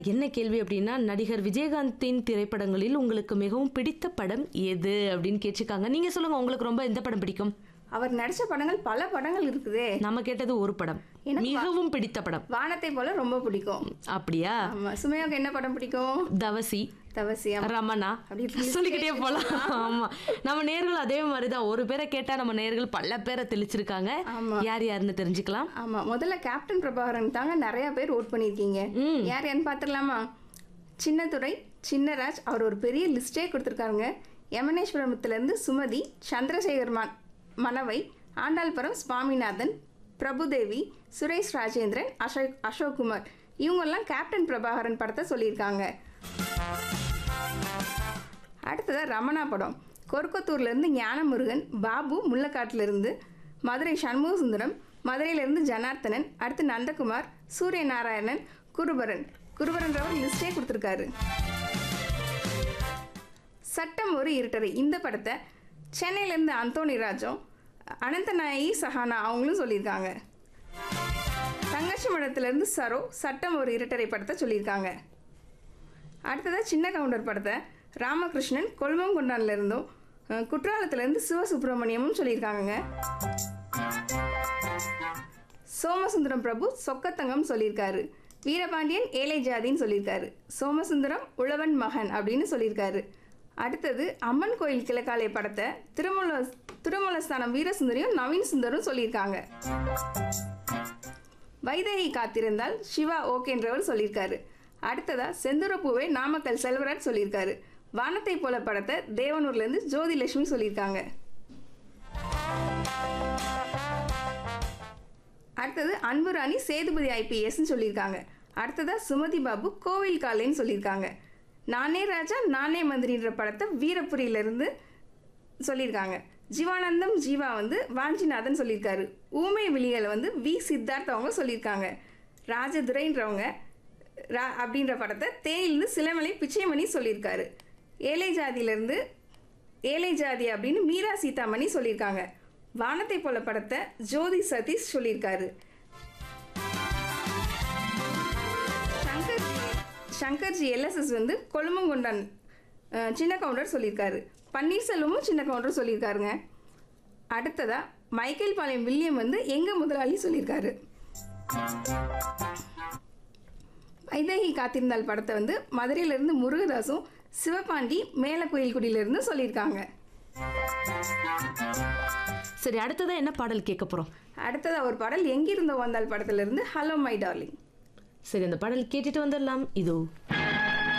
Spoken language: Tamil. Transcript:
என்ன கேள்வி அப்படின்னா நடிகர் விஜயகாந்தின் திரைப்படங்களில் உங்களுக்கு மிகவும் பிடித்த படம் எது அப்படின்னு கேட்டிருக்காங்க நீங்க சொல்லுங்க உங்களுக்கு ரொம்ப எந்த படம் பிடிக்கும் அவர் நடிச்ச படங்கள் பல படங்கள் இருக்குதே நம்ம கேட்டது ஒரு படம் எனக்கு மிகவும் பிடித்த படம் வானத்தை போல ரொம்ப பிடிக்கும் அப்படியா ஆமா சுமையாவுக்கு என்ன படம் பிடிக்கும் தவசி தவசி ஆமா. ரமணா அப்படி list சொல்லிக்கிட்டே போலாம் ஆமா நம்ம நேர்கள் அதே மாதிரிதான் ஒரு பேரை கேட்டா நம்ம நேர்கள் பல பேரை தெளிச்சிருக்காங்க ஆமா. யார் யாருன்னு தெரிஞ்சுக்கலாம் ஆமா முதல்ல கேப்டன் பிரபாகரன் தாங்க நிறைய பேர் ஓட் பண்ணியிருக்கீங்க ம். யார் யாருன்னு பார்த்துடலாமா சின்னதுரை சின்னராஜ் அவர் ஒரு பெரிய லிஸ்டே கொடுத்துருக்காருங்க யமனேஸ்வரத்துலேருந்து சுமதி சந்திரசேகர் ம மணவை ஆண்டாள்புரம் சுவாமிநாதன் பிரபுதேவி சுரேஷ் ராஜேந்திரன் அசோக் அசோக்குமார் இவங்கெல்லாம் கேப்டன் பிரபாகரன் படத்தை சொல்லியிருக்காங்க அடுத்ததாக ரமணா படம் கொருக்கத்தூர்லேருந்து ஞானமுருகன் பாபு முள்ளக்காட்டிலிருந்து மதுரை சண்முக சுந்தரம் மதுரையிலேருந்து ஜனார்த்தனன் அடுத்து நந்தகுமார் சூரிய நாராயணன் குருபரன் குருபரன்றவர் லிஸ்டே கொடுத்துருக்காரு சட்டம் ஒரு இருட்டறை இந்த படத்தை சென்னையிலேருந்து அந்தோணி ராஜும் அனந்தநாயகி சஹானா அவங்களும் சொல்லியிருக்காங்க தங்கச்சி மடத்துலேருந்து சரோ சட்டம் ஒரு இருட்டறை படத்தை சொல்லியிருக்காங்க அடுத்ததாக சின்ன கவுண்டர் படத்தை ராமகிருஷ்ணன் கொல்வங்கொண்டான்ல இருந்தும் அஹ், குற்றாலத்திலேருந்து சிவசுப்பிரமணியமும் சொல்லியிருக்காங்கங்க சோமசுந்தரம் பிரபு சொக்கத்தங்கம் சொல்லியிருக்காரு வீரபாண்டியன் ஏழை ஜாதின்னு சொல்லியிருக்காரு சோமசுந்தரம் உழவன் மகன் அப்படின்னு சொல்லியிருக்காரு அடுத்தது அம்மன் கோயில் கிழக்காலை படத்தை திருமல திருமலஸ்தானம் வீரசுந்தரியும் நவீன் சுந்தரும் சொல்லியிருக்காங்க வைதேகி காத்திருந்தால் சிவா ஓகேன்றவர் சொல்லியிருக்காரு அடுத்ததா செந்துரப்பூவை நாமக்கல் செல்வராஜ் சொல்லியிருக்காரு வானத்தை போல படத்தை தேவனூர்லேருந்து ஜோதி லட்சுமி சொல்லியிருக்காங்க அடுத்தது அன்புராணி சேதுபதி ஐபிஎஸ்ன்னு சொல்லியிருக்காங்க அடுத்ததா சுமதி பாபு கோவில் காலைன்னு சொல்லியிருக்காங்க நானே ராஜா நானே மந்திரின்ற படத்தை வீரபுரியிலிருந்து சொல்லியிருக்காங்க ஜீவானந்தம் ஜீவா வந்து வாஞ்சிநாதன் சொல்லியிருக்காரு ஊமை விழிகளை வந்து வி சித்தார்த் அவங்க சொல்லியிருக்காங்க ராஜதுரைன்றவங்க ரா அப்படின்ற படத்தை தேனிலிருந்து சிலமலை பிச்சைமணி சொல்லியிருக்காரு ஏழை ஜாதியிலேருந்து ஏழை ஜாதி அப்படின்னு மீரா சீதாமணி சொல்லியிருக்காங்க வானத்தை போல படத்தை ஜோதி சதீஷ் சொல்லியிருக்காரு சங்கர்ஜி சங்கர்ஜி எல்எஸ்எஸ் வந்து கொழுமங்கொண்டான் அஹ், சின்ன கவுண்டர் சொல்லியிருக்காரு பன்னீர்செல்வமும் சின்ன கவுண்டர் சொல்லியிருக்காருங்க அடுத்ததா மைக்கேல் பாளையம் வில்லியம் வந்து எங்க முதலாளி சொல்லியிருக்காரு வைதேகி காத்திருந்தால் படத்தை வந்து மதுரையிலிருந்து முருகதாசும் சிவபாண்டி மேலக்கோயில்குடியிலிருந்து சொல்லியிருக்காங்க சரி அடுத்ததா என்ன பாடல் கேட்க போறோம் அடுத்ததா ஒரு பாடல் எங்கிருந்தோ வந்தால் படத்திலிருந்து ஹலோ மை டார்லிங் சரி அந்த பாடல் கேட்டுட்டு வந்துடலாம் இதோ